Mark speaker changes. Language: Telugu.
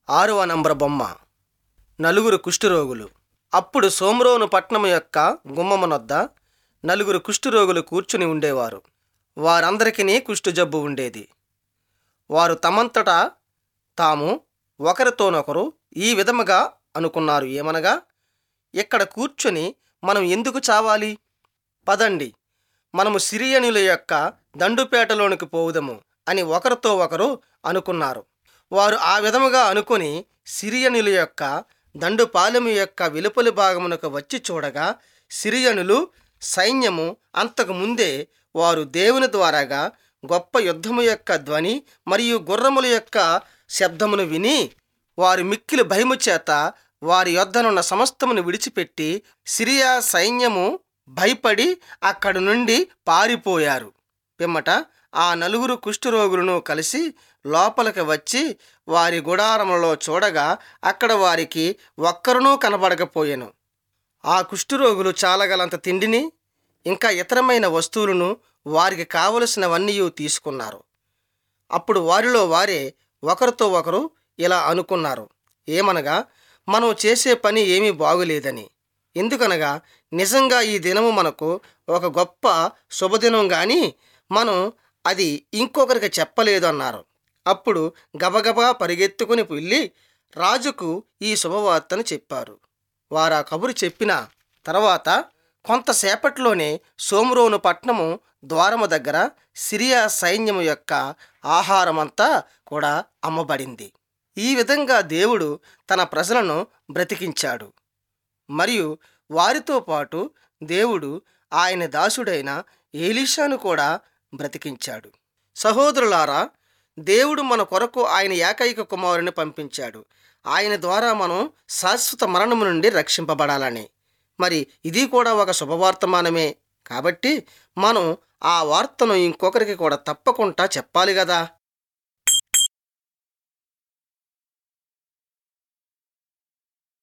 Speaker 1: ఆరవ నంబర్ బొమ్మ నలుగురు కుష్ఠరోగులు అప్పుడు సోమ్రోను పట్నం యొక్క గుమ్మమునొద్ద నలుగురు కుష్ఠరోగులు కూర్చుని ఉండేవారు వారందరికీ కుష్టు జబ్బు ఉండేది వారు తమంతటా తాము ఒకరితోనొకరు ఈ విధముగా అనుకున్నారు ఏమనగా ఇక్కడ కూర్చొని మనం ఎందుకు చావాలి పదండి మనము సిరియనుల యొక్క దండుపేటలోనికి పోవుదము అని ఒకరితో ఒకరు అనుకున్నారు వారు ఆ విధముగా అనుకొని సిరియనుల యొక్క దండుపాలెము యొక్క వెలుపలి భాగమునకు వచ్చి చూడగా సిరియనులు సైన్యము అంతకు ముందే వారు దేవుని ద్వారాగా గొప్ప యుద్ధము యొక్క ధ్వని మరియు గుర్రముల యొక్క శబ్దమును విని వారి మిక్కిలి భయము చేత వారి యొద్దనున్న సమస్తమును విడిచిపెట్టి సిరియా సైన్యము భయపడి అక్కడి నుండి పారిపోయారు పిమ్మట ఆ నలుగురు కుష్ఠరోగులను కలిసి లోపలికి వచ్చి వారి గుడారములో చూడగా అక్కడ వారికి ఒక్కరునూ కనబడకపోయెను ఆ కుష్ఠరోగులు చాలగలంత తిండిని ఇంకా ఇతరమైన వస్తువులను వారికి కావలసినవన్నీ తీసుకున్నారు అప్పుడు వారిలో వారే ఒకరితో ఒకరు ఇలా అనుకున్నారు ఏమనగా మనం చేసే పని ఏమీ బాగులేదని ఎందుకనగా నిజంగా ఈ దినము మనకు ఒక గొప్ప శుభదినం కానీ మనం అది ఇంకొకరికి చెప్పలేదు అన్నారు అప్పుడు గబగబా పరిగెత్తుకుని వెళ్ళి రాజుకు ఈ శుభవార్తను చెప్పారు వారు ఆ కబురు చెప్పిన తర్వాత కొంతసేపట్లోనే సోమరోను పట్నము ద్వారము దగ్గర సిరియా సైన్యము యొక్క ఆహారమంతా కూడా అమ్మబడింది ఈ విధంగా దేవుడు తన ప్రజలను బ్రతికించాడు మరియు వారితో పాటు దేవుడు ఆయన దాసుడైన ఏలీషాను కూడా బ్రతికించాడు సహోదరులారా దేవుడు మన కొరకు ఆయన ఏకైక కుమారుని పంపించాడు ఆయన ద్వారా మనం శాశ్వత మరణము నుండి రక్షింపబడాలని మరి ఇది కూడా ఒక శుభవార్తమానమే కాబట్టి మనం ఆ వార్తను ఇంకొకరికి కూడా తప్పకుండా చెప్పాలి కదా